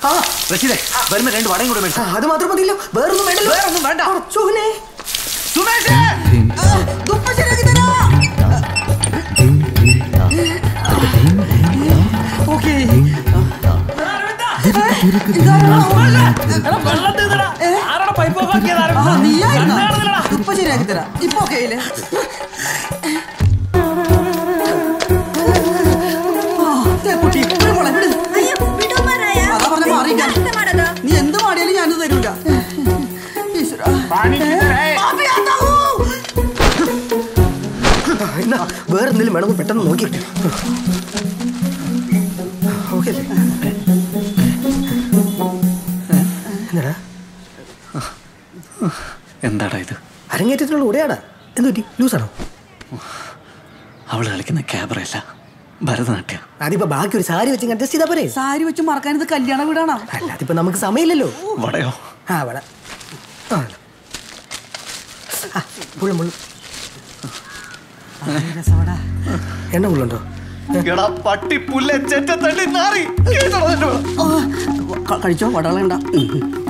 ആ റഷീദേ വരുമ്പോ രണ്ട് വടയും കൂടെ ആ, മേടിച്ചു അത് മാത്രം മതിയല്ലോ വേറൊന്നും വേണ്ടല്ലോ വേറൊന്നും വേണ്ട. ചൂനെ സുമേഷേ ദുപ്പ ശരിയാക്കി തരാം ഓക്കേ ദുപ്പ ശരിയാക്കി തരാം ഇപ്പൊ ഓക്കെ ആയില്ലേ ആ, ദേ കുട്ടി ഇവിടെ മോളെ, ഇവിടെ നിന്ന്. അയ്യോ വിടുമാറായ അതാ പറഞ്ഞ മാറിയില്ല. എന്താ മാറത് നീ എന്ത് മാടിയാലും ഞാനത് തരൂല ഈശ്വരാ. പാപ്പി, അതാവൂ. എന്നാ വേറെ എന്തെങ്കിലും വേണമെന്ന് പെട്ടെന്ന് നോക്കിയിട്ട് ഓക്കെ അല്ലേ എന്നടാ എന്താടാ ഇത് അരങ്ങേറ്റത്തിനുള്ള ഉടയാടാ എന്ത് പറ്റി ലൂസാണോ അവള് കളിക്കുന്ന ക്യാബറയല്ല ഭരതനാട്യം അതിപ്പോ ബാക്കി ഒരു സാരി വെച്ച് അഡ്ജസ്റ്റ് ചെയ്താ പോരെ സാരി വെച്ച് മറക്കാൻ ഇത് കല്യാണ വീടാണോ അല്ലാതിപ്പോ നമുക്ക് സമയമില്ലല്ലോ വടയോ ആ അവിടെ ആ ആ, മുള്ളും മുള്ളും എണ്ണ മുള്ളുണ്ടോ എടാ പട്ടി പുല്ല ചെറ്റ തള്ളി നാറി കേട്ടോടാ നിന്റെ വട? കഴിച്ചോ വടകളണ്ട